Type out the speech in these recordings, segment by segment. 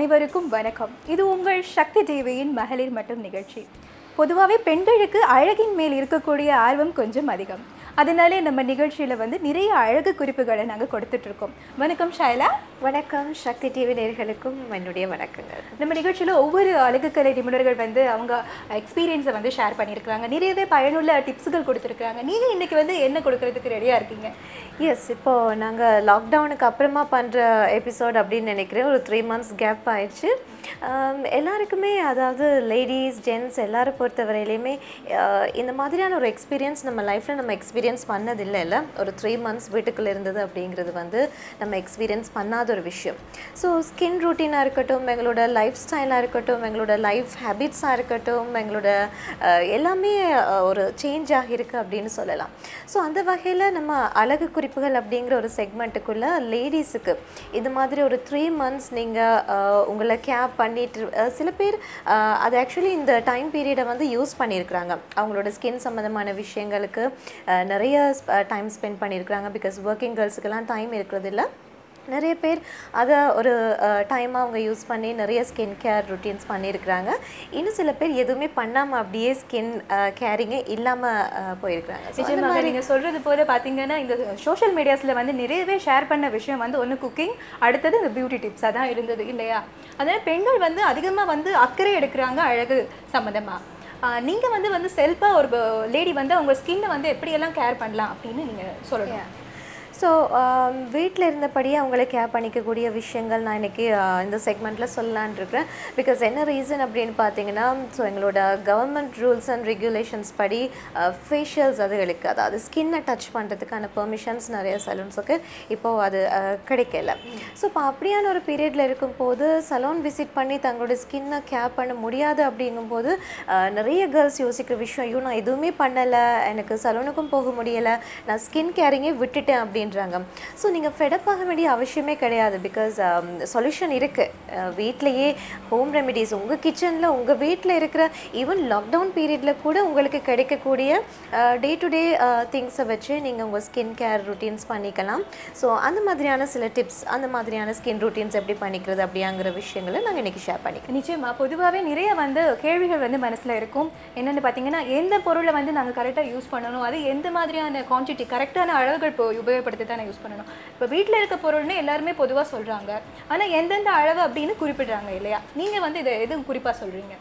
அனைவருக்கும் வணக்கம் இது உங்கள் சக்தி டிவியின் மகளிர் மட்டும் நிகழ்ச்சி பொதுவாகவே பெண்களுக்கு அழகின் மேல் இருக்கக்கூடிய ஆர்வம் கொஞ்சம் அதிகம் அதனாலே நம்ம நிகழ்ச்சியில் வந்து நிறைய அழகு குறிப்புகளை நாங்கள் கொடுத்துட்ருக்கோம் வணக்கம் ஷைலா வணக்கம் சக்தி டிவி நேர்களுக்கும் என்னுடைய வணக்கங்கள் நம்ம நிகழ்ச்சியில் ஒவ்வொரு அழகுக்கலை நிபுணர்கள் வந்து அவங்க எக்ஸ்பீரியன்ஸை வந்து ஷேர் பண்ணியிருக்கிறாங்க நிறையவே பயனுள்ள டிப்ஸுகள் கொடுத்துருக்காங்க நீங்கள் இன்னைக்கு வந்து என்ன கொடுக்கறதுக்கு ரெடியாக இருக்கீங்க எஸ் இப்போது நாங்கள் லாக்டவுனுக்கு அப்புறமா பண்ணுற எபிசோட் அப்படின்னு நினைக்கிறேன் ஒரு த்ரீ மந்த்ஸ் கேப் ஆயிடுச்சு ஆம், எல்லாருக்குமே அதாவது லேடிஸ் ஜென்ட்ஸ் எல்லாரை பொறுத்த வரையிலையுமே ஆஹ், இந்த மாதிரியான ஒரு எக்ஸ்பீரியன்ஸ் நம்ம லைஃப்பில் நம்ம எக்ஸ்பீரியன்ஸ் பண்ணதில்லை இல்லை ஒரு த்ரீ மந்த்ஸ் வீட்டுக்குள்ளே இருந்தது அப்படிங்கிறது வந்து நம்ம எக்ஸ்பீரியன்ஸ் பண்ணாத ஒரு விஷயம் ஸோ ஸ்கின் ரூட்டீனாக இருக்கட்டும் எங்களோட லைஃப் ஸ்டைலாக இருக்கட்டும் எங்களோட லைஃப் ஹேபிட்ஸாக இருக்கட்டும் எங்களோட ஆஹ், எல்லாமே ஆஹ், ஒரு சேஞ்ச் ஆகியிருக்கு அப்படின்னு சொல்லலாம் ஸோ அந்த வகையில் நம்ம அழகு குறிப்புகள் அப்படிங்கிற ஒரு செக்மெண்ட்டுக்குள்ளே லேடிஸுக்கு இது மாதிரி ஒரு த்ரீ மந்த்ஸ் நீங்கள் உங்களை கேப் பண்ணிட்டு அஹ், சில பேர் அஹ், அது ஆக்சுவலி இந்த டைம் பீரியடை வந்து யூஸ் பண்ணியிருக்கிறாங்க அவங்களோட ஸ்கின் சம்மந்தமான விஷயங்களுக்கு அஹ், நிறைய டைம் ஸ்பெண்ட் பண்ணியிருக்கிறாங்க பிகாஸ் ஒர்க்கிங் கேர்ள்ஸுக்கெல்லாம் டைம் இருக்கிறது இல்ல நிறைய பேர் அதை ஒரு டைமாக அவங்க யூஸ் பண்ணி நிறைய ஸ்கின் கேர் ருட்டீன்ஸ் பண்ணியிருக்கிறாங்க இன்னும் சில பேர் எதுவுமே பண்ணாமல் அப்படியே ஸ்கின் கேரிங்கே இல்லாமல் போயிருக்கிறாங்க So, அந்த நிச்சயமாக நீங்கள் சொல்கிறது போல பார்த்தீங்கன்னா இந்த சோஷியல் மீடியாஸில் வந்து நிறையவே ஷேர் பண்ண விஷயம் வந்து ஒன்று குக்கிங் அடுத்தது இந்த பியூட்டி டிப்ஸாக தான் இருந்தது இல்லையா அதனால் பெண்கள் வந்து அதிகமாக வந்து அக்கறை எடுக்கிறாங்க அழகு சம்மந்தமாக நீங்கள் வந்து வந்து செல்ஃபாக ஒரு லேடி வந்து அவங்க ஸ்கின்னை வந்து எப்படியெல்லாம் கேர் பண்ணலாம் அப்படின்னு நீங்கள் சொல்லணும் ஸோ வீட்டில் இருந்தபடியே அவங்கள கேர் பண்ணிக்கக்கூடிய விஷயங்கள் நான் இன்றைக்கி இந்த செக்மெண்ட்டில் சொல்லலான் இருக்கிறேன் பிகாஸ் என்ன ரீசன் அப்படின்னு பார்த்தீங்கன்னா ஸோ எங்களோட கவர்மெண்ட் ரூல்ஸ் அண்ட் ரெகுலேஷன்ஸ் படி ஃபேஷியல்ஸ் அதுகளுக்கு அதாவது ஸ்கின்னை டச் பண்ணுறதுக்கான பெர்மிஷன்ஸ் நிறைய சலூன்ஸுக்கு இப்போது அது அஹ், கிடைக்கல ஸோ இப்போ அப்படியான ஒரு பீரியடில் இருக்கும்போது சலூன் விசிட் பண்ணி தங்களோட ஸ்கின்னை கேர் பண்ண முடியாது அப்படிங்கும்போது அஹ், நிறைய கேர்ள்ஸ் யோசிக்கிற விஷயம் ஐயோ நான் எதுவுமே பண்ணலை எனக்கு சலூனுக்கும் போக முடியலை நான் ஸ்கின் கேரிங்கே விட்டுட்டேன் அப்படின்றாங்க ஸோ நீங்கள் ஃபெடப் ஆக வேண்டிய அவசியமே கிடையாது பிகாஸ் சொல்யூஷன் இருக்குது வீட்லேயே ஹோம் ரெமிடிஸ் உங்கள் கிச்சனில் உங்கள் வீட்டில் இருக்கிற ஈவன் லாக்டவுன் பீரியடில் கூட உங்களுக்கு கிடைக்கக்கூடிய டே டு டே திங்ஸை வச்சு நீங்கள் உங்கள் ஸ்கின் கேர் ருட்டீன்ஸ் பண்ணிக்கலாம் ஸோ அந்த மாதிரியான சில டிப்ஸ் அந்த மாதிரியான ஸ்கின் ருட்டீன்ஸ் எப்படி பண்ணிக்கிறது அப்படிங்கிற விஷயங்களை நாங்கள் இன்றைக்கி ஷேர் பண்ணிக்கிறோம் நிச்சயமா பொதுவாகவே நிறைய வந்து கேள்விகள் வந்து மனசில் இருக்கும் என்னென்னு பார்த்தீங்கன்னா எந்த பொருளை வந்து நாங்கள் கரெக்டாக யூஸ் பண்ணணும் அது எந்த மாதிரியான குவான்டிட்டி கரெக்டான அளவுகள் இப்போ உபயோகப்படுத்தி தானே யூஸ் பண்ணணும் இப்போ வீட்டில் இருக்க பொருள்னு எல்லாருமே பொதுவாக சொல்கிறாங்க ஆனால் எந்தெந்த அளவு அப்படின்னு குறிப்பிடுறாங்க இல்லையா நீங்கள் வந்து இதை எதுவும் குறிப்பாக சொல்கிறீங்க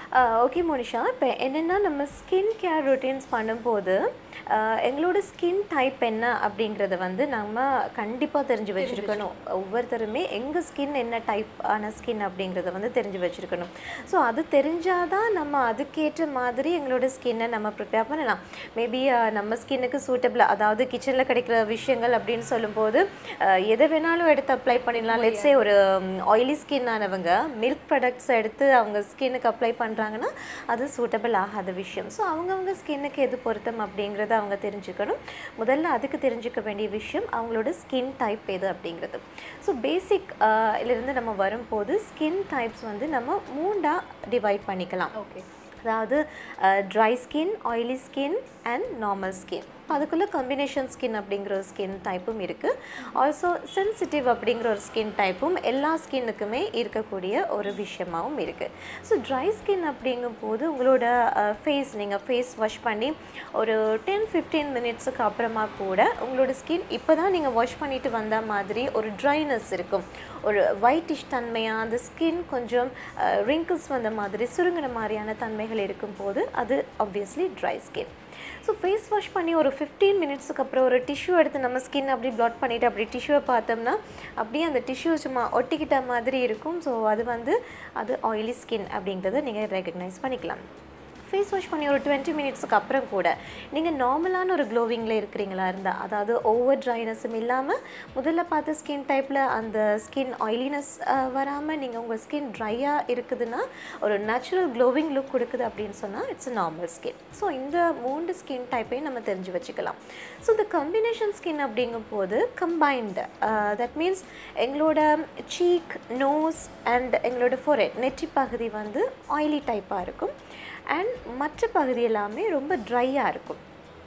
ஓகே மோனிஷா இப்போ என்னென்னா நம்ம ஸ்கின் கேர் ரொட்டீன்ஸ் பண்ணும்போது ஆஹ் எங்களோட ஸ்கின் டைப் என்ன அப்படிங்கிறத வந்து நம்ம கண்டிப்பாக தெரிஞ்சு வச்சுருக்கணும் ஒவ்வொருத்தருமே எங்கள் ஸ்கின் என்ன டைப் ஆன ஸ்கின் அப்படிங்கிறத வந்து தெரிஞ்சு வச்சுருக்கணும் ஸோ அது தெரிஞ்சால் தான் நம்ம அதுக்கேற்ற மாதிரி எங்களோட ஸ்கின்னை நம்ம ப்ரிப்பேர் பண்ணலாம் மேபி நம்ம ஸ்கின்னுக்கு சூட்டபிள் அதாவது கிச்சனில் கிடைக்கிற விஷயங்கள் அப்படின்னு சொல்லும்போது ஆஹ் எதை வேணாலும் எடுத்து அப்ளை பண்ணிடலாம் லெட்ஸே ஒரு ஆயிலி ஸ்கின் ஆனவங்க மில்க் ப்ராடக்ட்ஸ் எடுத்து அவங்க ஸ்கின்னுக்கு அப்ளை பண்ணுறாங்கன்னா அது சூட்டபிள் ஆகாத விஷயம் ஸோ அவங்கவுங்க ஸ்கின்னுக்கு எது பொருத்தம் அப்படிங்கிறத அவங்க தெரிஞ்சுக்கணும் முதல்ல அதுக்கு தெரிஞ்சுக்க வேண்டிய விஷயம் அவங்களோட ஸ்கின் டைப் எது அப்படிங்கிறது ஸோ பேசிக் இருந்து நம்ம வரும்போது ஸ்கின் டைப்ஸ் வந்து நம்ம மூண்டாக டிவைட் பண்ணிக்கலாம் ஓகே அதாவது dry skin oily skin and normal skin அதுக்குள்ளே காம்பினேஷன் ஸ்கின் அப்படிங்கிற ஒரு ஸ்கின் டைப்பும் இருக்குது ஆல்சோ சென்சிட்டிவ் அப்படிங்கிற ஒரு ஸ்கின் டைப்பும் எல்லா ஸ்கின்னுக்குமே இருக்கக்கூடிய ஒரு விஷயமாகவும் இருக்குது ஸோ ட்ரை ஸ்கின் அப்படிங்கும் போது உங்களோட ஃபேஸ் நீங்கள் ஃபேஸ் வாஷ் பண்ணி ஒரு டென் ஃபிஃப்டீன் மினிட்ஸுக்கு அப்புறமா கூட உங்களோட ஸ்கின் இப்போ தான் நீங்கள் வாஷ் பண்ணிட்டு வந்த மாதிரி ஒரு ட்ரைனஸ் இருக்கும் ஒரு ஒயிட்டிஷ் தன்மையாக அந்த ஸ்கின் கொஞ்சம் ரிங்கிள்ஸ் வந்த மாதிரி சுருங்கின மாதிரியான தன்மைகள் இருக்கும்போது அது obviously dry skin so face wash பண்ணி ஒரு ஃபிஃப்டீன் மினிட்ஸுக்கு அப்புறம் ஒரு டிஷ்யூ எடுத்து நம்ம ஸ்கின் அப்படி ப்ளாட் பண்ணிவிட்டு அப்படி டிஷ்யூவை பார்த்தோம்னா அப்படியே அந்த டிஷ்யூ சும்மா ஒட்டிக்கிட்ட மாதிரி இருக்கும் ஸோ அது வந்து அது ஆயிலி ஸ்கின் அப்படிங்கிறத நீங்கள் ரெகக்னைஸ் பண்ணிக்கலாம் ஃபேஸ் வாஷ் பண்ணி ஒரு டுவெண்ட்டி மினிட்ஸுக்கு அப்புறம் கூட நீங்கள் நார்மலான ஒரு க்ளோவிங்கில் இருக்கிறீங்களா இருந்தால் அதாவது ஓவர் ட்ரைனஸும் இல்லாமல் முதல்ல பார்த்த ஸ்கின் டைப்பில் அந்த ஸ்கின் ஆயிலினஸ் வராமல் நீங்கள் உங்கள் ஸ்கின் ட்ரையாக இருக்குதுன்னா ஒரு நேச்சுரல் க்ளோவிங் லுக் கொடுக்குது அப்படின்னு சொன்னால் இட்ஸ் நார்மல் ஸ்கின் ஸோ இந்த மூன்று ஸ்கின் டைப்பையும் நம்ம தெரிஞ்சு வச்சுக்கலாம் ஸோ இந்த கம்பினேஷன் ஸ்கின் அப்படிங்கும் போது கம்பைன்டு தட் மீன்ஸ் எங்களோட சீக் நோஸ் அண்ட் எங்களோட ஃபோரெட் நெற்றி பகுதி வந்து ஆயிலி டைப்பாக இருக்கும் அண்ட் மற்ற பகுதி எல்லாமே ரொம்ப ட்ரையாக இருக்கும்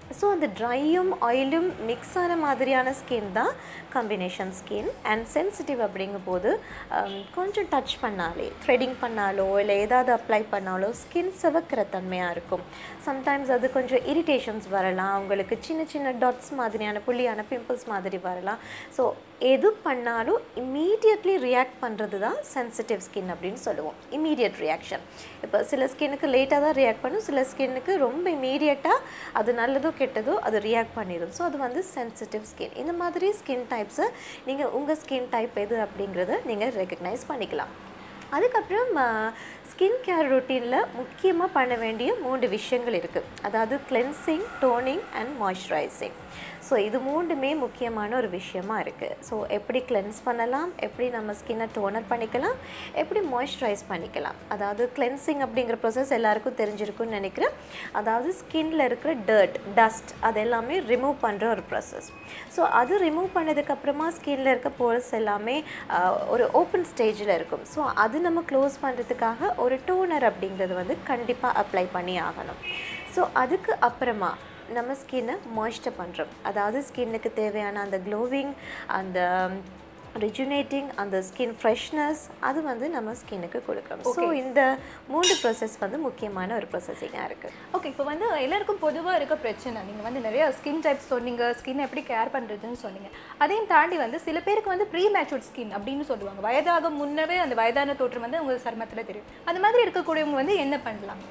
ஸோ அந்த ட்ரையும் ஆயிலும் மிக்ஸ் ஆன மாதிரியான ஸ்கின் தான் காம்பினேஷன் ஸ்கின் அண்ட் சென்சிட்டிவ் அப்படிங்கும் போது ஹம், கொஞ்சம் டச் பண்ணாலே த்ரெடிங் பண்ணாலோ இல்லை ஏதாவது அப்ளை பண்ணாலோ ஸ்கின் சிவக்கிற தன்மையாக இருக்கும் சம்டைம்ஸ் அது கொஞ்சம் இரிட்டேஷன்ஸ் வரலாம் அவங்களுக்கு சின்ன சின்ன டாட்ஸ் மாதிரியான புள்ளியான பிம்பிள்ஸ் மாதிரி வரலாம் ஸோ எது பண்ணாலும் இம்மீடியட்லி ரியாக்ட் பண்ணுறது தான் சென்சிட்டிவ் ஸ்கின் அப்படின்னு சொல்லுவோம் இம்மீடியட் ரியாக்ஷன் இப்போ சில ஸ்கின்னுக்கு லேட்டாக தான் ரியாக்ட் பண்ணும் சில ஸ்கின்னுக்கு ரொம்ப இம்மீடியட்டாக அது நல்லதோ கெட்டதோ அது ரியாக்ட் பண்ணிடும் ஸோ அது வந்து சென்சிட்டிவ் ஸ்கின் இந்த மாதிரி ஸ்கின் டைப்ஸை நீங்கள் உங்கள் ஸ்கின் டைப் எது அப்படிங்கிறத நீங்கள் ரெக்கக்னைஸ் பண்ணிக்கலாம் அதுக்கப்புறம் ஸ்கின் கேர் ரொட்டீனில் முக்கியமாக பண்ண வேண்டிய மூன்று விஷயங்கள் இருக்குது அதாவது cleansing toning and moisturising so இது மூணுமே முக்கியமான ஒரு விஷயமா இருக்குது ஸோ எப்படி கிளென்ஸ் பண்ணலாம் எப்படி நம்ம ஸ்கின்னை டோனர் பண்ணிக்கலாம் எப்படி மாய்ஸ்சரைஸ் பண்ணிக்கலாம் அதாவது கிளென்சிங் அப்படிங்கிற ப்ராசஸ் எல்லாருக்கும் தெரிஞ்சிருக்கும்னு நினைக்கிறேன் அதாவது ஸ்கின்ல இருக்கிற டர்ட் டஸ்ட் அது எல்லாமே ரிமூவ் பண்ணுற ஒரு ப்ராசஸ் ஸோ அது ரிமூவ் பண்ணதுக்கப்புறமா ஸ்கின்ல இருக்க போர்ஸ் எல்லாமே ஆஹ், ஒரு ஓப்பன் ஸ்டேஜில் இருக்கும் ஸோ அது நம்ம க்ளோஸ் பண்ணுறதுக்காக ஒரு டோனர் அப்படிங்கிறது வந்து கண்டிப்பாக அப்ளை பண்ணி ஆகணும் ஸோ அதுக்கு அப்புறமா நம்ம ஸ்கின்னை மாய்ஸ்டர் பண்ணுறோம் அதாவது ஸ்கின்னுக்கு தேவையான அந்த க்ளோவிங் அந்த ரிஜுனேட்டிங் அந்த ஸ்கின் ஃப்ரெஷ்னஸ் அது வந்து நம்ம ஸ்கின்னுக்கு கொடுக்குறோம் ஸோ இந்த மூன்று ப்ராசஸ் வந்து முக்கியமான ஒரு ப்ராசஸிங்காக இருக்குது ஓகே இப்போ வந்து எல்லாருக்கும் பொதுவாக இருக்க பிரச்சனை நீங்கள் வந்து நிறைய ஸ்கின் டைப்ஸ் சொன்னீங்க ஸ்கின் எப்படி கேர் பண்ணுறதுன்னு சொன்னீங்க அதையும் தாண்டி வந்து சில பேருக்கு வந்து ப்ரீ மேச்சூர்ட் ஸ்கின் அப்படின்னு சொல்லுவாங்க வயதாக முன்னவே அந்த வயதான தோற்றம் வந்து உங்கள் சருமத்தில் தெரியும் அந்த மாதிரி இருக்கக்கூடியவங்க வந்து என்ன பண்ணலாம்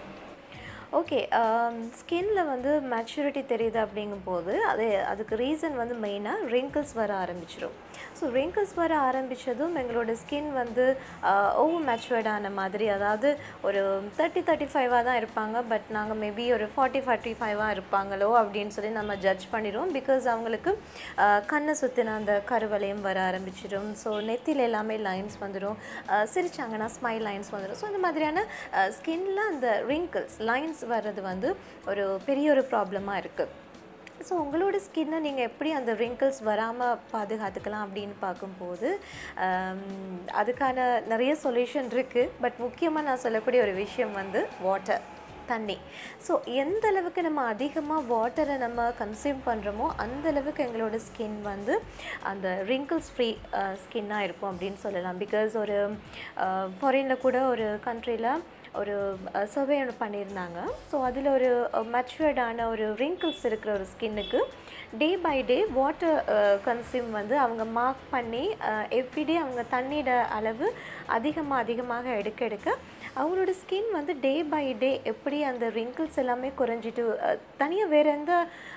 ஓகே ஸ்கின்ல வந்து மெச்சூரிட்டி தெரியுது அப்படிங்கும்போது அது அதுக்கு ரீசன் வந்து மெயினாக wrinkles வர ஆரம்பிச்சிடும் ஸோ wrinkles வர ஆரம்பித்ததும் எங்களோட ஸ்கின் வந்து ஓவர் மெச்சுவர்டான மாதிரி அதாவது ஒரு தேர்ட்டி தேர்ட்டி ஃபைவாக தான் இருப்பாங்க பட் நாங்கள் மேபி ஒரு ஃபார்ட்டி ஃபார்ட்டி ஃபைவாக இருப்பாங்களோ அப்படின்னு சொல்லி நம்ம ஜட்ஜ் பண்ணிடுவோம் பிகாஸ் அவங்களுக்கு ஆஹ், கண்ணை சுற்றின அந்த கருவளையம் வர ஆரம்பிச்சிடும் ஸோ நெத்தியில் எல்லாமே லைன்ஸ் வந்துடும் சிரிச்சாங்கன்னா ஸ்மைல் லைன்ஸ் வந்துடும் ஸோ இந்த மாதிரியான ஸ்கின்ல அந்த wrinkles லைன்ஸ் வர்றது வந்து ஒரு பெரிய ஒரு ப்ராப்ளமாக இருக்குது ஸோ உங்களோட ஸ்கின்னை நீங்கள் எப்படி அந்த wrinkles வராமல் பாதுகாத்துக்கலாம் அப்படின்னு பார்க்கும்போது ஆம், அதுக்கான நிறைய சொல்யூஷன் இருக்குது பட் முக்கியமாக நான் சொல்லக்கூடிய ஒரு விஷயம் வந்து வாட்டர் தண்ணி ஸோ எந்த அளவுக்கு நம்ம அதிகமாக வாட்டரை நம்ம கன்சியூம் பண்ணுறோமோ அந்த அளவுக்கு எங்களோட ஸ்கின் வந்து அந்த wrinkles ஃப்ரீ ஸ்கின்னாக இருக்கும் அப்படின்னு சொல்லலாம் பிகாஸ் ஒரு ஃபாரினில் கூட ஒரு கண்ட்ரியில் ஒரு சர்வே ஒன்று பண்ணியிருந்தாங்க ஸோ அதில் ஒரு மெச்சுவர்டான ஒரு wrinkles இருக்கிற ஒரு ஸ்கின்னுக்கு day by day water consume வந்து அவங்க மார்க் பண்ணி எவ்ரிடே அவங்க தண்ணியோட அளவு அதிகமாக அதிகமாக எடுக்க எடுக்க அவங்களோட ஸ்கின் வந்து டே பை டே எப்படி அந்த wrinkles எல்லாமே குறைஞ்சிட்டு தனியாக வேறு எந்த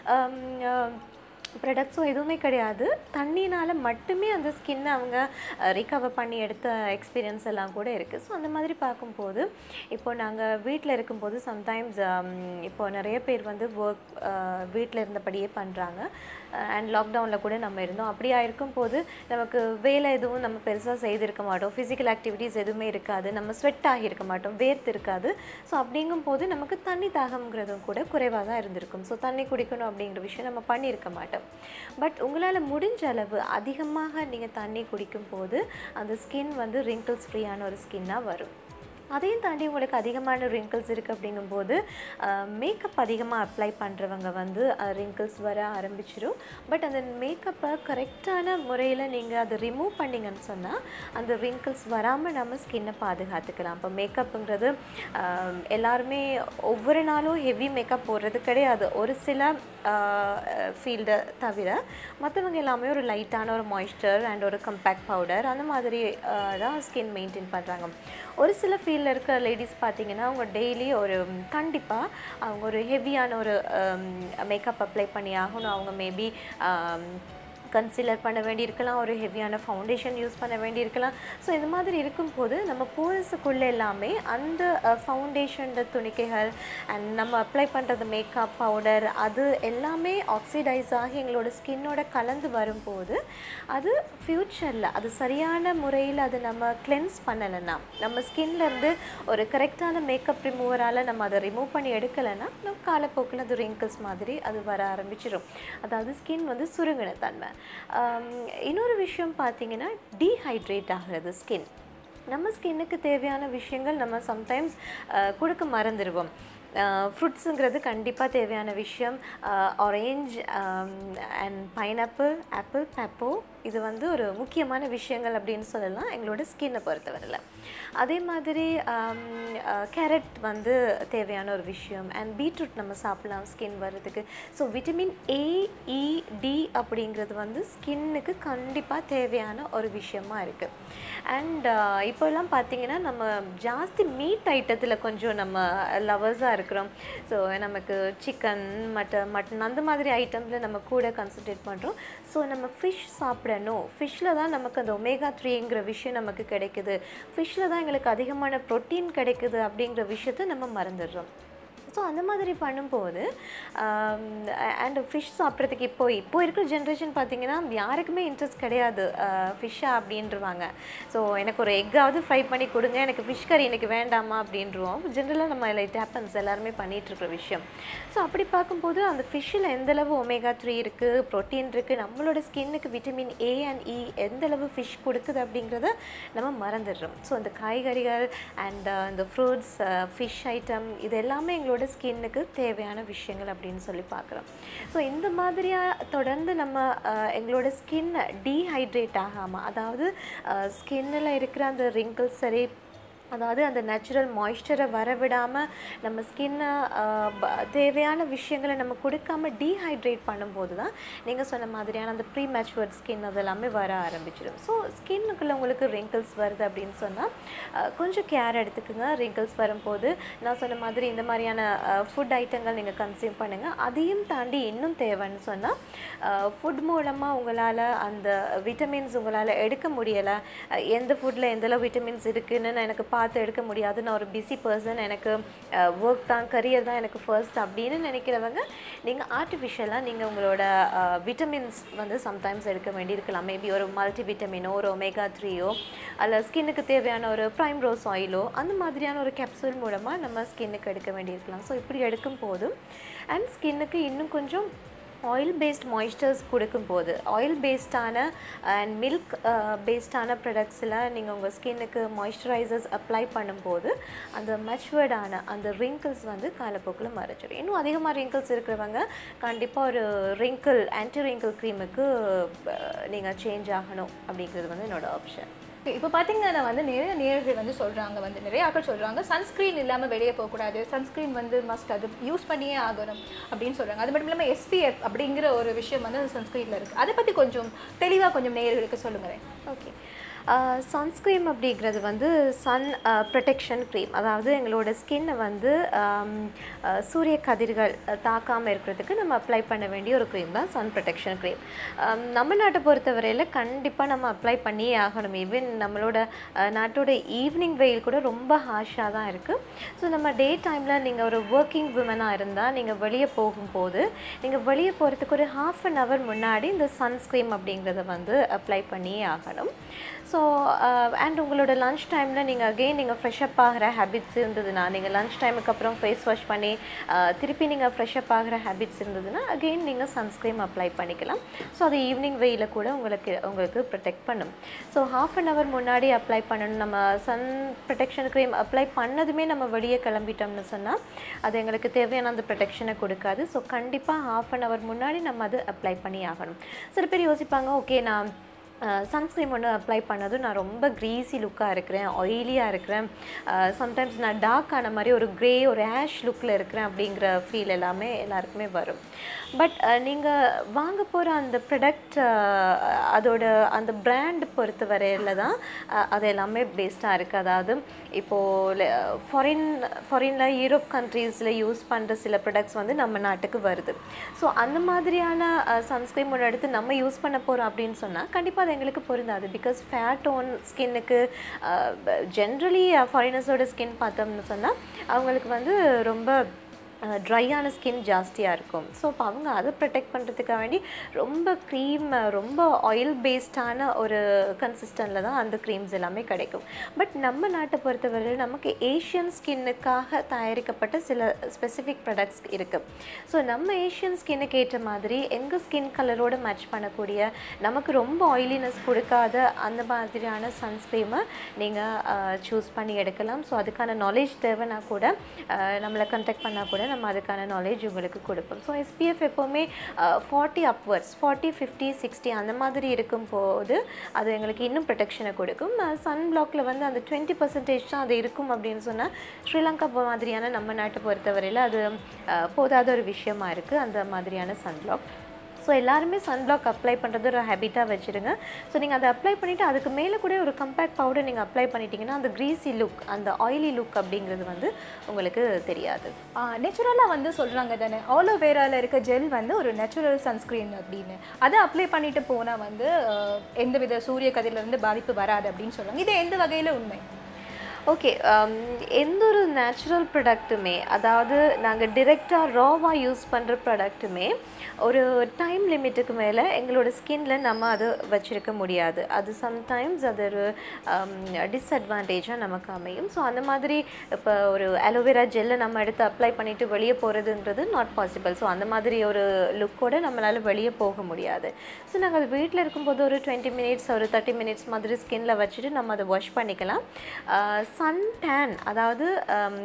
ப்ராடக்ட்ஸும் எதுவுமே கிடையாது தண்ணினால் மட்டுமே அந்த ஸ்கின்னை அவங்க ரிகவர் பண்ணி எடுத்த எக்ஸ்பீரியன்ஸ் எல்லாம் கூட இருக்குது ஸோ அந்த மாதிரி பார்க்கும்போது இப்போ நாங்கள் வீட்டில் இருக்கும்போது சம்டைம்ஸ் இப்போ நிறைய பேர் வந்து ஒர்க் வீட்டில் இருந்தபடியே பண்ணுறாங்க அண்ட் லாக்டவுனில் கூட நம்ம இருந்தோம் அப்படியா இருக்கும்போது நமக்கு வேலை எதுவும் நம்ம பெருசாக செய்திருக்க மாட்டோம் ஃபிசிக்கல் ஆக்டிவிட்டீஸ் எதுவுமே இருக்காது நம்ம ஸ்வெட் ஆகியிருக்க மாட்டோம் வேர்த்து இருக்காது ஸோ அப்படிங்கும்போது நமக்கு தண்ணி தாகம்ங்கிறதும் கூட குறைவாக தான் இருந்திருக்கும் ஸோ தண்ணி குடிக்கணும் அப்படிங்கிற விஷயம் நம்ம பண்ணியிருக்க மாட்டோம் பட் உங்களால் முடிஞ்ச அளவு அதிகமாக நீங்கள் தண்ணி குடிக்கும்போது அந்த ஸ்கின் வந்து wrinkles ஃப்ரீயான ஒரு ஸ்கின்னாக வரும் அதையும் தாண்டி உங்களுக்கு அதிகமான wrinkles இருக்குது அப்படிங்கும்போது மேக்கப் அதிகமாக அப்ளை பண்ணுறவங்க வந்து wrinkles வர ஆரம்பிச்சிடும் பட் அந்த மேக்கப்பை கரெக்டான முறையில் நீங்கள் அதை ரிமூவ் பண்ணிங்கன்னு சொன்னால் அந்த wrinkles வராமல் நம்ம ஸ்கின்னை பாதுகாத்துக்கலாம் இப்போ மேக்கப்புங்கிறது ஆஹ், எல்லாருமே ஒவ்வொரு நாளும் ஹெவி மேக்கப் போடுறது கிடையாது ஒரு சில ஃபீல்டை தவிர மற்றவங்க எல்லாமே ஒரு லைட்டான ஒரு மாய்ஸ்சர் அண்ட் ஒரு கம்பேக்ட் பவுடர் அந்த மாதிரி ஆஹ், தான் ஸ்கின் மெயின்டைன் பண்ணுறாங்க ஒரு சில ஃபீல்டில் இருக்க லேடிஸ் பார்த்தீங்கன்னா அவங்க டெய்லி ஒரு கண்டிப்பாக அவங்க ஒரு ஹெவியான ஒரு மேக்கப் அப்ளை பண்ணி ஆகணும் அவங்க மேபி கன்சீலர் பண்ண வேண்டியிருக்கலாம் ஒரு ஹெவியான ஃபவுண்டேஷன் யூஸ் பண்ண வேண்டியிருக்கலாம் ஸோ இந்த மாதிரி இருக்கும்போது நம்ம போர்ஸுக்குள்ளே எல்லாமே அந்த ஃபவுண்டேஷன் துணிக்கைகள் அண்ட் நம்ம அப்ளை பண்ணுறது மேக்கப் பவுடர் அது எல்லாமே ஆக்சிடைஸ் ஆகி எங்களோட ஸ்கின்னோட கலந்து வரும்போது அது ஃப்யூச்சரில் அது சரியான முறையில் அது நம்ம கிளென்ஸ் பண்ணலைன்னா நம்ம ஸ்கின்ல இருந்து ஒரு கரெக்டான மேக்கப் ரிமூவரால் நம்ம அதை ரிமூவ் பண்ணி எடுக்கலைன்னா நம்ம காலப்போக்கில் அது wrinkles மாதிரி அது வர ஆரம்பிச்சிடும் அதாவது ஸ்கின் வந்து சுருங்கின தன்மை ஆம், இன்னொரு விஷயம் பார்த்தீங்கன்னா டீஹைட்ரேட் ஆகிறது ஸ்கின் நம்ம ஸ்கின்னுக்கு தேவையான விஷயங்கள் நம்ம சம்டைம்ஸ் கொடுக்க மறந்துடுவோம் ஃப்ரூட்ஸுங்கிறது கண்டிப்பாக தேவையான விஷயம் ஆரேஞ்ச் அண்ட் பைனாப்பிள் ஆப்பிள் பெப்போ இது வந்து ஒரு முக்கியமான விஷயங்கள் அப்படின்னு சொல்லலாம் எங்களோட ஸ்கின்னை பொறுத்தவரையில் அதே மாதிரி கேரட் வந்து தேவையான ஒரு விஷயம் அண்ட் பீட்ரூட் நம்ம சாப்பிடலாம் ஸ்கின் வர்றதுக்கு so vitamin A E D அப்படிங்கிறது வந்து ஸ்கின்னுக்கு கண்டிப்பாக தேவையான ஒரு விஷயமா இருக்குது அண்ட் இப்போல்லாம் பார்த்தீங்கன்னா நம்ம ஜாஸ்தி மீட் ஐட்டத்தில் கொஞ்சம் நம்ம லவர்ஸாக இருக்கிறோம் ஸோ நமக்கு சிக்கன் மட்டன் மட்டன் அந்த மாதிரி ஐட்டமில் நம்ம கூட கான்சன்ட்ரேட் பண்ணுறோம் ஸோ நம்ம ஃபிஷ் சாப்பிடணும் ஃபிஷ்ஷில் தான் நமக்கு அந்த ஒமேகா த்ரீங்கிற விஷயம் நமக்கு கிடைக்குது ஃபிஷ்ஷில் தான் எங்களுக்கு அதிகமான ப்ரோட்டீன் கிடைக்குது அப்படிங்கிற விஷயத்த நம்ம மறந்துடுறோம் ஸோ அந்த மாதிரி பண்ணும்போது அண்ட் ஃபிஷ் சாப்பிட்றதுக்கு இப்போ இப்போ இருக்கிற ஜென்ரேஷன் பார்த்தீங்கன்னா யாருக்குமே இன்ட்ரெஸ்ட் கிடையாது ஃபிஷ்ஷா அப்படின்றவாங்க ஸோ எனக்கு ஒரு எக்காவது ஃப்ரை பண்ணி கொடுங்க எனக்கு ஃபிஷ் கறி எனக்கு வேண்டாமா அப்படின்றவோம் ஜென்ரலாக நம்ம இட் ஹேப்பன்ஸ் எல்லாருமே பண்ணிட்டு இருக்கிற விஷயம் ஸோ அப்படி பார்க்கும்போது அந்த ஃபிஷ்ஷில் எந்தளவு ஒமேகா த்ரீ இருக்குது ப்ரோட்டீன் இருக்குது நம்மளோட ஸ்கின்னுக்கு விட்டமின் ஏ அண்ட் இ எந்தளவு ஃபிஷ் கொடுக்குது அப்படிங்கிறத நம்ம மறந்துடுறோம் ஸோ அந்த காய்கறிகள் அண்ட் இந்த ஃப்ரூட்ஸ் ஃபிஷ் ஐட்டம் இது எல்லாமே எங்களோட ஸ்கின்னுக்கு தேவையான விஷயங்கள் அப்படின்னு சொல்லி பார்க்குறோம் ஸோ இந்த மாதிரியாக தொடர்ந்து நம்ம அஹ், எங்களோட ஸ்கின் டீஹைட்ரேட் ஆகாமல் அதாவது ஸ்கின்னில் இருக்கிற அந்த ரிங்கிள்ஸ் சரி அதாவது அந்த நேச்சுரல் மாய்ஸ்சரை வரவிடாமல் நம்ம ஸ்கின்னை தேவையான விஷயங்களை நம்ம கொடுக்காம டீஹைட்ரேட் பண்ணும்போது தான் நீங்கள் சொன்ன மாதிரியான அந்த ப்ரீ மேச்சுவர்ட் ஸ்கின் அதெல்லாமே வர ஆரம்பிச்சிடும் ஸோ ஸ்கின்னுக்குள்ளே உங்களுக்கு ரிங்கிள்ஸ் வருது அப்படின்னு சொன்னால் கொஞ்சம் கேர் எடுத்துக்கோங்க ரிங்கிள்ஸ் வரும்போது நான் சொன்ன மாதிரி இந்த மாதிரியான ஃபுட் ஐட்டங்கள் நீங்கள் கன்சியூம் பண்ணுங்கள் அதையும் தாண்டி இன்னும் தேவைன்னு சொன்னால் ஃபுட் மூலமாக உங்களால் அந்த விட்டமின்ஸ் உங்களால் எடுக்க முடியலை எந்த ஃபுட்டில் எந்தளவு விட்டமின்ஸ் இருக்குன்னு நான் எனக்கு பார்த்து எடுக்க முடியாது நான் ஒரு பிஸி பர்சன் எனக்கு ஒர்க் தான் கரியர் தான் எனக்கு ஃபர்ஸ்ட் அப்படின்னு நினைக்கிறவங்க நீங்கள் ஆர்டிஃபிஷியலாக நீங்கள் உங்களோட விட்டமின்ஸ் வந்து சம்டைம்ஸ் எடுக்க வேண்டியிருக்கலாம் மேபி ஒரு மல்டி விட்டமினோ ஒரு ஒமேகா த்ரீயோ அல்ல ஸ்கின்னுக்கு தேவையான ஒரு ப்ரைம் ரோஸ் ஆயிலோ அந்த மாதிரியான ஒரு கேப்சூல் மூலமாக நம்ம ஸ்கின்னுக்கு எடுக்க வேண்டியிருக்கலாம் ஸோ இப்படி எடுக்கும் போதும் அண்ட் ஸ்கின்னுக்கு இன்னும் கொஞ்சம் ஆயில் பேஸ்ட் மாய்ஸ்சர்ஸ் கொடுக்கும்போது ஆயில் பேஸ்டான அண்ட் மில்க் பேஸ்டான ப்ராடக்ட்ஸில் நீங்கள் உங்கள் ஸ்கின்னுக்கு மாய்ஸ்சரைசர்ஸ் அப்ளை பண்ணும்போது அந்த மெச்சுவர்டான அந்த ரிங்கிள்ஸ் வந்து காலப்போக்கில் மறைச்சிடும் இன்னும் அதிகமாக ரிங்கிள்ஸ் இருக்கிறவங்க கண்டிப்பாக ஒரு ரிங்கிள் ஆன்டி ரிங்கிள் க்ரீமுக்கு நீங்கள் சேஞ்ச் ஆகணும் அப்படிங்கிறது வந்து என்னோட ஆப்ஷன் இப்போ பார்த்தீங்கன்னா வந்து நிறைய நேர்கள் வந்து சொல்கிறாங்க வந்து நிறைய ஆட்கள் சொல்கிறாங்க சன்ஸ்க்ரீன் இல்லாமல் வெளியே போகக்கூடாது சன்ஸ்க்ரீன் வந்து மஸ்ட் அது யூஸ் பண்ணியே ஆகணும் அப்படின்னு சொல்கிறாங்க அது மட்டும் இல்லாமல் எஸ்பிஎஃப் அப்படிங்கிற ஒரு விஷயம் வந்து அந்த சன்ஸ்க்ரீனில் இருக்குது அதை பற்றி கொஞ்சம் தெளிவாக கொஞ்சம் நேயர்களுக்கு சொல்லுங்களேன் ஓகே சன்ஸ்க்ரீம் அப்படிங்கிறது வந்து சன் ப்ரொடெக்ஷன் க்ரீம் அதாவது எங்களோட ஸ்கின்னை வந்து ஆம், அஹ், சூரிய கதிர்கள் தாக்காமல் இருக்கிறதுக்கு நம்ம அப்ளை பண்ண வேண்டிய ஒரு க்ரீம் தான் சன் ப்ரொடெக்ஷன் க்ரீம் நம்ம நாட்டை பொறுத்தவரையில் கண்டிப்பாக நம்ம அப்ளை பண்ணியே ஆகணும் ஈவன் நம்மளோட அஹ், நாட்டோட ஈவினிங் வெயில் கூட ரொம்ப ஹாஷாக தான் இருக்குது ஸோ நம்ம டே டைமில் நீங்கள் ஒரு ஒர்க்கிங் உமனாக இருந்தால் நீங்கள் வெளியே போகும்போது நீங்கள் வெளியே போகிறதுக்கு ஒரு ஹாஃப் அன் ஹவர் முன்னாடி இந்த சன்ஸ்க்ரீம் அப்படிங்கிறத வந்து அப்ளை பண்ணியே ஆகணும் ஸோ அண்ட் உங்களோட லன்ச் டைமில் நீங்கள் அகெயின் நீங்கள் ஃப்ரெஷ்அப் ஆகிற ஹேபிட்ஸ் இருந்ததுன்னா நீங்கள் லன்ச் டைமுக்கு அப்புறம் ஃபேஸ் வாஷ் பண்ணி அஹ், திருப்பி நீங்கள் ஃப்ரெஷ்அப் ஆகிற ஹேபிட்ஸ் இருந்ததுன்னா அகெயின் நீங்கள் சன்ஸ்க்ரீம் அப்ளை பண்ணிக்கலாம் ஸோ அது ஈவினிங் வெயில கூட உங்களுக்கு உங்களுக்கு ப்ரொடெக்ட் பண்ணும் ஸோ ஹாஃப் அன் ஹவர் முன்னாடி அப்ளை பண்ணணும் நம்ம சன் ப்ரொடெக்ஷன் க்ரீம் அப்ளை பண்ணதுமே நம்ம வெளியே கிளம்பிட்டோம்னு சொன்னால் அது எங்களுக்கு தேவையான அந்த ப்ரொடெக்ஷனை கொடுக்காது ஸோ கண்டிப்பாக ஹாஃப் அன் ஹவர் முன்னாடி நம்ம அது அப்ளை பண்ணி ஆகணும் சில பேர் யோசிப்பாங்க ஓகே நான் சன்ஸ்க்ரீம் ஒன்று அப்ளை பண்ணதும் நான் ரொம்ப க்ரீஸி லுக்காக இருக்கிறேன் ஆயிலியாக இருக்கிறேன் சம்டைம்ஸ் நான் டார்க் ஆன மாதிரி ஒரு க்ரே ஒரு ஆஷ் லுக்கில் இருக்கிறேன் அப்படிங்கிற ஃபீல் எல்லாமே எல்லாருக்குமே வரும் பட் நீங்கள் வாங்க போகிற அந்த ப்ரொடக்ட் அதோட அந்த பிராண்ட் பொறுத்த வரையில் தான் அஹ், அது எல்லாமே பேஸ்டாக இருக்குது அதாவது இப்போது ஃபாரின் ஃபாரினில் யூரோப் கண்ட்ரீஸில் யூஸ் பண்ணுற சில ப்ராடக்ட்ஸ் வந்து நம்ம நாட்டுக்கு வருது ஸோ அந்த மாதிரியான சன்ஸ்க்ரீம் ஒன்று எடுத்து நம்ம யூஸ் பண்ண போகிறோம் அப்படின்னு சொன்னால் கண்டிப்பாக அது எங்களுக்கு பொருந்தாது பிகாஸ் ஃபேட் ஓன் ஸ்கின்னுக்கு ஜென்ரலி ஃபாரினர்ஸோட ஸ்கின் பார்த்தோம்னு சொன்னால் அவங்களுக்கு வந்து ரொம்ப ட்ரையான ஸ்கின் ஜாஸ்தியாக இருக்கும் ஸோ அப்போ அவங்க அதை ப்ரொடெக்ட் பண்ணுறதுக்காக வேண்டி ரொம்ப க்ரீம் ரொம்ப ஆயில் பேஸ்டான ஒரு கன்சிஸ்டன்டில் தான் அந்த க்ரீம்ஸ் எல்லாமே கிடைக்கும் பட் நம்ம நாட்டை பொறுத்தவரையில் நமக்கு ஏஷியன் ஸ்கின்னுக்காக தயாரிக்கப்பட்ட சில ஸ்பெசிஃபிக் ப்ராடக்ட்ஸ் இருக்குது ஸோ நம்ம ஏஷியன் ஸ்கின்னுக்கு ஏற்ற மாதிரி எங்கள் ஸ்கின் கலரோடு மேட்ச் பண்ணக்கூடிய நமக்கு ரொம்ப ஆயிலினஸ் கொடுக்காத அந்த மாதிரியான சன்ஸ்க்ரீமை நீங்கள் சூஸ் பண்ணி எடுக்கலாம் ஸோ அதுக்கான நாலேஜ் தேவைன்னா கூட அஹ், நம்மளை கண்டெக்ட் பண்ணால் கூட நம்ம அதுக்கான நாலேஜ் உங்களுக்கு கொடுப்போம் ஸோ எஸ்பிஎஃப் எப்போவுமே forty upwards forty fifty sixty அந்த மாதிரி இருக்கும்போது அது எங்களுக்கு இன்னும் ப்ரொடெக்ஷனை கொடுக்கும் சன் பிளாக்ல வந்து அந்த டுவெண்ட்டி பர்சன்டேஜ் தான் அது இருக்கும் அப்படின்னு சொன்னால் ஸ்ரீலங்கா போ- மாதிரியான நம்ம நாட்டை பொறுத்தவரையில் அது அஹ், போதாத ஒரு விஷயமா இருக்குது அந்த மாதிரியான சன் பிளாக் ஸோ எல்லாருமே சன்பிளாக் அப்ளை பண்ணுறது ஒரு ஹேபிட்டாக வச்சுருங்க ஸோ நீங்கள் அதை அப்ளை பண்ணிவிட்டு அதுக்கு மேலே கூட ஒரு கம்பேக்ட் பவுடர் நீங்கள் அப்ளை பண்ணிட்டீங்கன்னா அந்த க்ரீஸி லுக் அந்த ஆயிலி லுக் அப்படிங்கிறது வந்து உங்களுக்கு தெரியாது நேச்சுரலாக வந்து சொல்கிறாங்க தானே ஆலோவேராவில் இருக்க ஜெல் வந்து ஒரு நேச்சுரல் சன்ஸ்க்ரீன் அப்படின்னு அதை அப்ளை பண்ணிட்டு போனால் வந்து ஆஹ், எந்தவித சூரிய கதிரிலிருந்து பாதிப்பு வராது அப்படின்னு சொல்கிறாங்க இது எந்த வகையில் உண்மை ஓகே எந்த ஒரு நேச்சுரல் ப்ராடக்ட்டுமே அதாவது நாங்கள் டிரெக்டாக ராவாக யூஸ் பண்ணுற ப்ராடக்ட்டுமே ஒரு டைம் லிமிட்டுக்கு மேலே எங்களோட ஸ்கின்ல நம்ம அது வச்சிருக்க முடியாது அது சம்டைம்ஸ் அது ஒரு டிஸ்அட்வான்டேஜாக நமக்கு அமையும் ஸோ அந்த மாதிரி இப்போ ஒரு அலோவேரா ஜெல்லை நம்ம எடுத்து அப்ளை பண்ணிட்டு வெளியே போகிறதுங்கிறது நாட் பாசிபிள் ஸோ அந்த மாதிரி ஒரு லுக்கோட நம்மளால் வெளியே போக முடியாது ஸோ நாங்கள் அது வீட்டில் இருக்கும்போது ஒரு டுவெண்ட்டி மினிட்ஸ் ஒரு தேர்ட்டி மினிட்ஸ் மாதிரி ஸ்கின்ல வச்சுட்டு நம்ம அதை வாஷ் பண்ணிக்கலாம் சன் டேன் அதாவது ஆம்,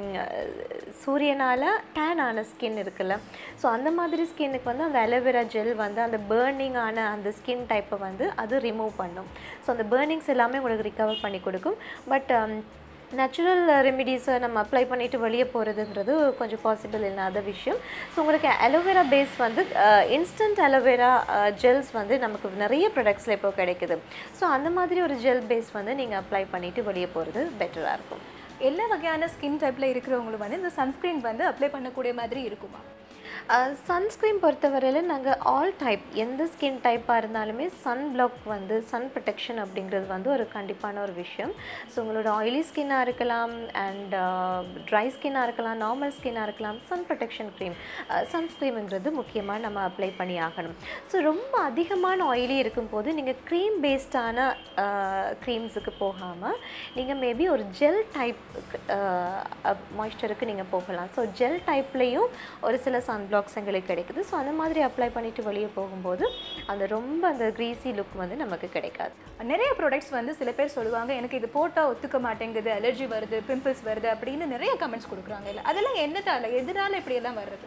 சூரியனால் டேன் ஆன ஸ்கின் இருக்குல்ல ஸோ அந்த மாதிரி ஸ்கின்னுக்கு வந்து அந்த அலோவேரா ஜெல் வந்து அந்த burning ஆன அந்த ஸ்கின் டைப்பை வந்து அது ரிமூவ் பண்ணும் ஸோ அந்த பேர்னிங்ஸ் எல்லாமே உங்களுக்கு ரிகவர் பண்ணி கொடுக்கும் பட் நேச்சுரல் ரெமிடிஸை நம்ம அப்ளை பண்ணிட்டு வெளியே போகிறதுங்கிறது கொஞ்சம் பாசிபிள் இல்லாத விஷயம் ஸோ உங்களுக்கு அலோவேரா பேஸ் வந்து இன்ஸ்டன்ட் அலோவேரா ஜெல்ஸ் வந்து நமக்கு நிறைய ப்ராடக்ட்ஸில் இப்போ கிடைக்குது ஸோ அந்த மாதிரி ஒரு ஜெல் பேஸ் வந்து நீங்கள் அப்ளை பண்ணிட்டு வெளியே போகிறது பெட்டராக இருக்கும் எல்லா வகையான ஸ்கின் டைப்பில் இருக்கிறவங்களும் வந்து இந்த சன்ஸ்க்ரீன் வந்து அப்ளை பண்ணக்கூடிய மாதிரி இருக்குமா சன்ஸ்க்ரீன் பொறுத்தவரையில் நாங்கள் ஆல் டைப் எந்த ஸ்கின் டைப்பாக இருந்தாலுமே சன் பிளாக் வந்து சன் ப்ரொடெக்ஷன் அப்படிங்கிறது வந்து ஒரு கண்டிப்பான ஒரு விஷயம் ஸோ உங்களோட ஆயிலி ஸ்கின்னாக இருக்கலாம் அண்ட் ட்ரை ஸ்கின்னாக இருக்கலாம் நார்மல் ஸ்கின்னாக இருக்கலாம் சன் ப்ரொடெக்ஷன் க்ரீம் சன்ஸ்க்ரீமுங்கிறது முக்கியமாக நம்ம அப்ளை பண்ணி ஆகணும் ஸோ ரொம்ப அதிகமான ஆயிலி இருக்கும்போது நீங்கள் க்ரீம் பேஸ்டான க்ரீம்ஸுக்கு போகாமல் நீங்கள் மேபி ஒரு ஜெல் டைப் மாய்ஸ்சருக்கு நீங்கள் போகலாம் ஸோ ஜெல் டைப்லேயும் ஒரு சில சன் பிளாக்ஸ் எங்களுக்கு கிடைக்குது ஸோ அந்த மாதிரி அப்ளை பண்ணிட்டு வெளியே போகும்போது அந்த ரொம்ப அந்த க்ரீஸி லுக் வந்து நமக்கு கிடைக்காது நிறைய ப்ராடக்ட்ஸ் வந்து சில பேர் சொல்லுவாங்க எனக்கு இது போட்டால் ஒத்துக்க மாட்டேங்குது அலர்ஜி வருது பிம்பிள்ஸ் வருது அப்படின்னு நிறைய கமெண்ட்ஸ் கொடுக்குறாங்க இல்லை அதெல்லாம் என்னதால எதனால இப்படியெல்லாம் வருது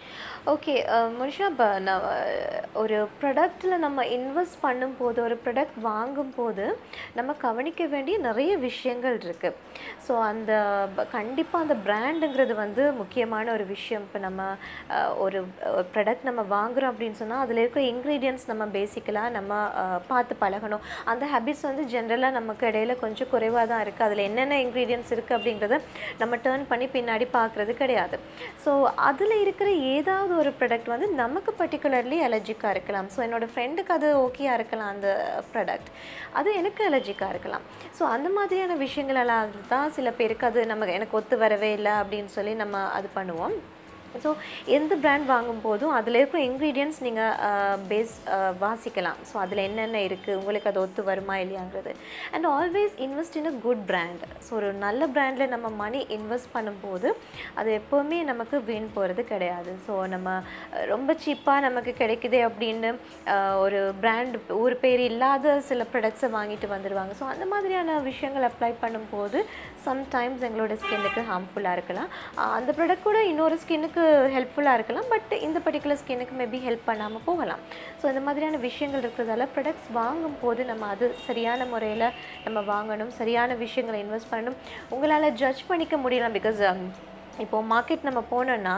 ஓகே மனுஷா இப்போ நான் ஒரு ப்ராடக்ட்டில் நம்ம இன்வெஸ்ட் பண்ணும்போது ஒரு ப்ராடக்ட் வாங்கும்போது நம்ம கவனிக்க வேண்டிய நிறைய விஷயங்கள் இருக்குது ஸோ அந்த கண்டிப்பாக அந்த பிராண்டுங்கிறது வந்து முக்கியமான ஒரு விஷயம் இப்போ நம்ம அஹ், ஒரு ப்ராடக்ட் நம்ம வாங்குறோம் அப்படின்னு சொன்னால் அதில் இருக்கிற இன்க்ரீடியன்ட்ஸ் நம்ம பேசிக்கலாக நம்ம அஹ், பார்த்து பழகணும் அந்த ஹேபிட்ஸ் வந்து ஜென்ரலாக நமக்கு இடையில கொஞ்சம் குறைவாக தான் இருக்குது அதில் என்னென்ன இன்க்ரீடியன்ட்ஸ் இருக்குது அப்படிங்கிறத நம்ம டேர்ன் பண்ணி பின்னாடி பார்க்குறது கிடையாது ஸோ அதில் இருக்கிற ஏதாவது ஒரு ப்ராடக்ட் வந்து நமக்கு பர்டிகுலர்லி அலர்ஜிக்காக இருக்கலாம் ஸோ என்னோட ஃப்ரெண்டுக்கு அது ஓகேயா இருக்கலாம் அந்த ப்ராடக்ட் அது எனக்கு அலர்ஜிக்காக இருக்கலாம் ஸோ அந்த மாதிரியான விஷயங்களெல்லாம் தான் சில பேருக்கு அது நம்ம எனக்கு ஒத்து வரவே இல்லை அப்படின்னு சொல்லி நம்ம அது பண்ணுவோம் ஸோ எந்த பிராண்ட் வாங்கும் போதும் அதில் இருக்கிற இன்க்ரீடியன்ட்ஸ் நீங்கள் பேஸ் வாசிக்கலாம் ஸோ அதில் என்னென்ன இருக்குது உங்களுக்கு அது ஒத்து வருமா இல்லையாங்கிறது and always invest in a good brand so ஒரு நல்ல பிராண்டில் நம்ம மணி இன்வெஸ்ட் பண்ணும்போது அது எப்போவுமே நமக்கு வீண் போகிறது கிடையாது ஸோ நம்ம அஹ், ரொம்ப சீப்பாக நமக்கு கிடைக்குதே அப்படின்னு அஹ், ஒரு பிராண்ட் ஒரு பேர் இல்லாத சில ப்ராடக்ட்ஸை வாங்கிட்டு வந்துடுவாங்க ஸோ அந்த மாதிரியான விஷயங்கள் அப்ளை பண்ணும்போது சம்டைம்ஸ் எங்களோட ஸ்கின்னுக்கு ஹார்ம்ஃபுல்லாக இருக்கலாம் அஹ், அந்த ப்ராடக்ட் கூட இன்னொரு ஸ்கின்னுக்கு ஹெல்ப்ஃபுல்லாக இருக்கலாம் பட் இந்த பர்டிகுலர் ஸ்கின்னுக்கு மேபி ஹெல்ப் பண்ணாமல் போகலாம் ஸோ இந்த மாதிரியான விஷயங்கள் இருக்கிறதால ப்ராடக்ட்ஸ் வாங்கும் போது நம்ம அது சரியான முறையில் நம்ம வாங்கணும் சரியான விஷயங்களை இன்வெஸ்ட் பண்ணணும் உங்களால் ஜட்ஜ் பண்ணிக்க முடியலாம் பிகாஸ் இப்போது மார்க்கெட் நம்ம போனோன்னா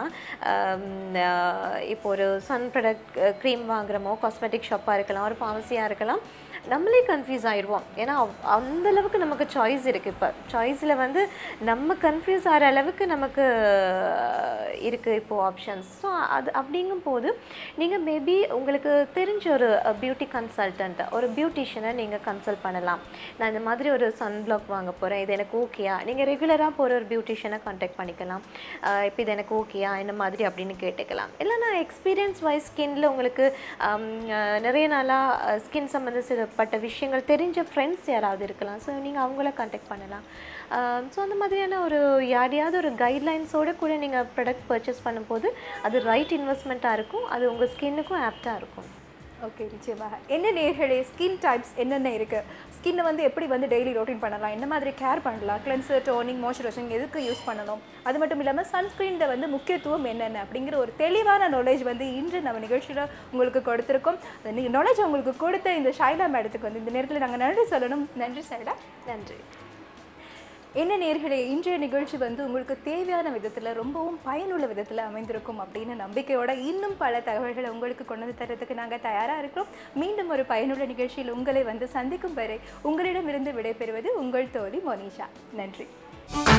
இப்போ ஒரு சன் ப்ராடக்ட் க்ரீம் வாங்குறோமோ காஸ்மெட்டிக் ஷாப்பாக இருக்கலாம் ஒரு ஃபார்மசியாக இருக்கலாம் நம்மளே கன்ஃபியூஸ் ஆயிடுவோம் ஏன்னா அவ்- அந்த அளவுக்கு நமக்கு சாய்ஸ் இருக்குது இப்போ சாய்ஸில் வந்து நம்ம கன்ஃபியூஸ் ஆகிற அளவுக்கு நமக்கு இருக்குது இப்போது ஆப்ஷன்ஸ் ஸோ அது அப்படிங்கும் போது நீங்கள் மேபி உங்களுக்கு தெரிஞ்ச ஒரு பியூட்டி கன்சல்டன்ட் ஒரு பியூட்டிஷியனை நீங்கள் கன்சல்ட் பண்ணலாம் நான் இந்த மாதிரி ஒரு சன் பிளாக் வாங்க போகிறேன் இது எனக்கு ஓகேயா நீங்கள் ரெகுலராக போகிற ஒரு பியூட்டிஷியனை காண்டாக்ட் பண்ணிக்கலாம் இப்போ இது எனக்கு ஓகேயா என்ன மாதிரி அப்படின்னு கேட்டுக்கலாம் இல்லைனா எக்ஸ்பீரியன்ஸ் வைஸ் ஸ்கின்ல உங்களுக்கு ஆம், அஹ், நிறைய நாளாக ஸ்கின் சம்மந்தப்பட்ட விஷயங்கள் தெரிஞ்ச ஃப்ரெண்ட்ஸ் யாராவது இருக்கலாம் ஸோ நீங்கள் அவங்கள காண்டாக்ட் பண்ணலாம் ஸோ அந்த மாதிரியான ஒரு யாரையாவது ஒரு கைட்லைன்ஸோடு கூட நீங்கள் ப்ராடக்ட் பர்ச்சேஸ் பண்ணும்போது அது ரைட் இன்வெஸ்ட்மெண்ட்டாக இருக்கும் அது உங்கள் ஸ்கின்னுக்கும் ஆப்டாக இருக்கும் ஓகே நிச்சயமாக என்ன நேர்களே ஸ்கின் டைப்ஸ் என்னென்ன இருக்குது ஸ்கின்னை வந்து எப்படி வந்து டெய்லி ரொட்டீன் பண்ணலாம் என்ன மாதிரி கேர் பண்ணலாம் கிளென்சர் டோனிங் மாய்ஸ்சரைசிங் எதுக்கு யூஸ் பண்ணணும் அது மட்டும் இல்லாமல் சன்ஸ்க்ரீனில் வந்து முக்கியத்துவம் என்னென்ன அப்படிங்கிற ஒரு தெளிவான நாலேஜ் வந்து இன்று நம்ம நிகழ்ச்சியில் உங்களுக்கு கொடுத்துருக்கோம் அந்த நாலேஜ் உங்களுக்கு கொடுத்த இந்த ஷைலா மேடத்துக்கு வந்து இந்த நேரத்தில் நாங்கள் நன்றி சொல்லணும் நன்றி ஷைலா நன்றி என்ன நேர்களே இன்றைய நிகழ்ச்சி வந்து உங்களுக்கு தேவையான விதத்தில் ரொம்பவும் பயனுள்ள விதத்தில் அமைந்திருக்கும் அப்படின்னு நம்பிக்கையோட இன்னும் பல தகவல்களை உங்களுக்கு கொண்டு வந்து தரத்துக்கு நாங்கள் தயாராக இருக்கிறோம் மீண்டும் ஒரு பயனுள்ள நிகழ்ச்சியில் உங்களை வந்து சந்திக்கும் வரை உங்களிடமிருந்து விடைபெறுவது உங்கள் தோழி மோனிஷா நன்றி